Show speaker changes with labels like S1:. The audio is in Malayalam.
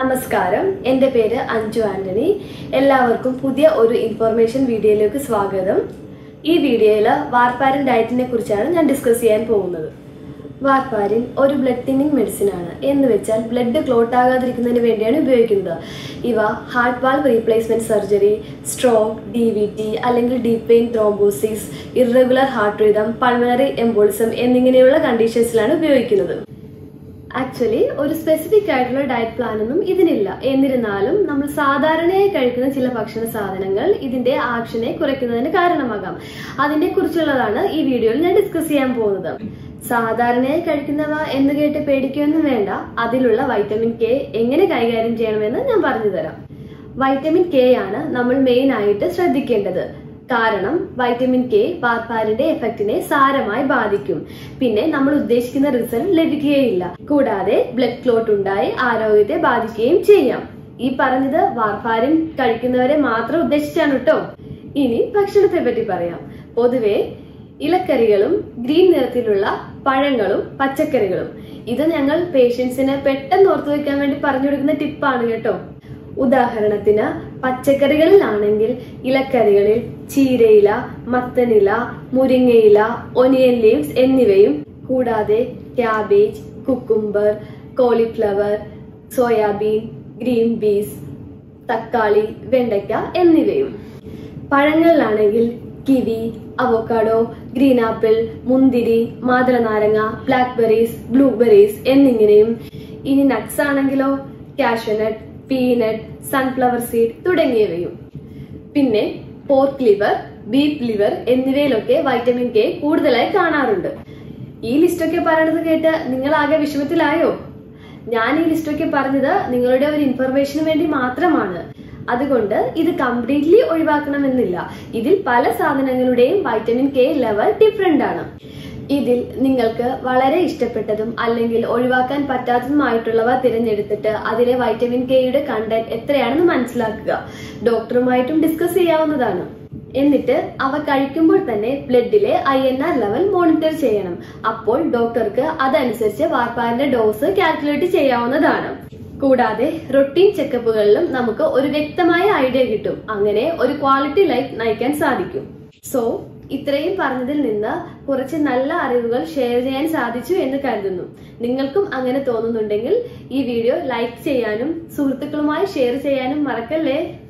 S1: നമസ്കാരം എൻ്റെ പേര് അഞ്ജു ആന്റണി എല്ലാവർക്കും പുതിയ ഒരു ഇൻഫർമേഷൻ വീഡിയോയിലേക്ക് സ്വാഗതം ഈ വീഡിയോയിൽ വാർപ്പാരിൻ ഡയറ്റിനെ കുറിച്ചാണ് ഞാൻ ഡിസ്കസ് ചെയ്യാൻ പോകുന്നത് വാർപ്പാരിൻ ഒരു ബ്ലഡ് തിന്നിങ് മെഡിസിൻ ആണ് എന്ന് വെച്ചാൽ ബ്ലഡ് ക്ലോട്ട് ആകാതിരിക്കുന്നതിന് വേണ്ടിയാണ് ഉപയോഗിക്കുന്നത് ഇവ heart valve replacement surgery stroke D V T അല്ലെങ്കിൽ deep vein thrombosis irregular heart rhythm pulmonary embolism എന്നിങ്ങനെയുള്ള കണ്ടീഷൻസിലാണ് ഉപയോഗിക്കുന്നത് ആക്ച്വലി ഒരു സ്പെസിഫിക് ആയിട്ടുള്ള ഡയറ്റ് പ്ലാൻ ഒന്നും ഇതിനില്ല എന്നിരുന്നാലും നമ്മൾ സാധാരണയായി കഴിക്കുന്ന ചില ഭക്ഷണ സാധനങ്ങൾ ഇതിന്റെ ആക്ഷനെ കുറയ്ക്കുന്നതിന് കാരണമാകാം അതിനെ കുറിച്ചുള്ളതാണ് ഈ വീഡിയോയിൽ ഞാൻ ഡിസ്കസ് ചെയ്യാൻ പോകുന്നത് സാധാരണയായി കഴിക്കുന്നവ എന്ന് കേട്ട് പേടിക്കുകയൊന്നും വേണ്ട അതിലുള്ള വൈറ്റമിൻ കെ എങ്ങനെ കൈകാര്യം ചെയ്യണമെന്ന് ഞാൻ പറഞ്ഞു തരാം വൈറ്റമിൻ കെ ആണ് നമ്മൾ മെയിൻ ആയിട്ട് ശ്രദ്ധിക്കേണ്ടത് കാരണം വൈറ്റമിൻ കെ വാർപ്പാരിന്റെ എഫക്റ്റിനെ സാരമായി ബാധിക്കും പിന്നെ നമ്മൾ ഉദ്ദേശിക്കുന്ന റിസൾട്ട് ലഭിക്കുകയില്ല കൂടാതെ ബ്ലഡ് ക്ലോട്ട് ഉണ്ടായി ആരോഗ്യത്തെ ബാധിക്കുകയും ചെയ്യാം ഈ പറഞ്ഞത് വാർപ്പാരിൻ കഴിക്കുന്നവരെ മാത്രം ഉദ്ദേശിച്ചാണ് കേട്ടോ ഇനി ഭക്ഷണത്തെ പറ്റി പറയാം പൊതുവെ ഇലക്കറികളും ഗ്രീൻ നിറത്തിലുള്ള പഴങ്ങളും പച്ചക്കറികളും ഇത് ഞങ്ങൾ പേഷ്യൻസിന് പെട്ടെന്ന് ഓർത്തു വെക്കാൻ വേണ്ടി പറഞ്ഞു കൊടുക്കുന്ന ടിപ്പാണ് കേട്ടോ ഉദാഹരണത്തിന് പച്ചക്കറികളിലാണെങ്കിൽ ഇലക്കറികളിൽ ചീരയില മത്തനില മുരിങ്ങയില ഒനിയൻ ലീവ്സ് എന്നിവയും കൂടാതെ cabbage cucumber cauliflower soyabean green peas തക്കാളി വെണ്ടയ്ക്ക എന്നിവയും പഴങ്ങളിലാണെങ്കിൽ കിവി അവോക്കാഡോ ഗ്രീൻ ആപ്പിൾ മുന്തിരി മാതളനാരങ്ങ ബ്ലാക്ക്ബെറീസ് ബ്ലൂബെറീസ് എന്നിങ്ങനെയും ഇനി നട്ട്സ് ആണെങ്കിലോ കാഷ്യൂനട്ട് പീനട്ട് സൺഫ്ലവർ സീഡ് തുടങ്ങിയവയും പിന്നെ പോർക്ക് ലിവർ ബീഫ് ലിവർ എന്നിവയിലൊക്കെ വൈറ്റമിൻ കെ കൂടുതലായി കാണാറുണ്ട് ഈ ലിസ്റ്റൊക്കെ പറയണത് കേട്ട് നിങ്ങൾ ആകെ വിഷമത്തിലായോ ഞാൻ ഈ ലിസ്റ്റൊക്കെ പറഞ്ഞത് നിങ്ങളുടെ ഒരു ഇൻഫർമേഷന് വേണ്ടി മാത്രമാണ് അതുകൊണ്ട് ഇത് കംപ്ലീറ്റ്ലി ഒഴിവാക്കണമെന്നില്ല ഇതിൽ പല സാധനങ്ങളുടെയും വൈറ്റമിൻ കെ ലെവൽ ഡിഫറെന്റ് ആണ് ഇതിൽ നിങ്ങൾക്ക് വളരെ ഇഷ്ടപ്പെട്ടതും അല്ലെങ്കിൽ ഒഴിവാക്കാൻ പറ്റാത്തതുമായിട്ടുള്ളവ തിരഞ്ഞെടുത്തിട്ട് അതിലെ വൈറ്റമിൻ കെയുടെ കണ്ടന്റ് എത്രയാണെന്ന് മനസ്സിലാക്കുക ഡോക്ടറുമായിട്ടും ഡിസ്കസ് ചെയ്യാവുന്നതാണ് എന്നിട്ട് അവ കഴിക്കുമ്പോൾ തന്നെ ബ്ലഡിലെ I N R level monitor ചെയ്യണം അപ്പോൾ ഡോക്ടർക്ക് അതനുസരിച്ച് വാർപ്പാറിന്റെ ഡോസ് കാൽക്കുലേറ്റ് ചെയ്യാവുന്നതാണ് കൂടാതെ റൊട്ടീൻ ചെക്കപ്പുകളിലും നമുക്ക് ഒരു വ്യക്തമായ ഐഡിയ കിട്ടും അങ്ങനെ ഒരു ക്വാളിറ്റി ലൈഫ് നയിക്കാൻ സാധിക്കും സോ ഇത്രയും പറഞ്ഞതിൽ നിന്ന് കുറച്ച് നല്ല അറിവുകൾ ഷെയർ ചെയ്യാൻ സാധിച്ചു എന്ന് കരുതുന്നു നിങ്ങൾക്കും അങ്ങനെ തോന്നുന്നുണ്ടെങ്കിൽ ഈ വീഡിയോ ലൈക്ക് ചെയ്യാനും സുഹൃത്തുക്കളുമായി ഷെയർ ചെയ്യാനും മറക്കല്ലേ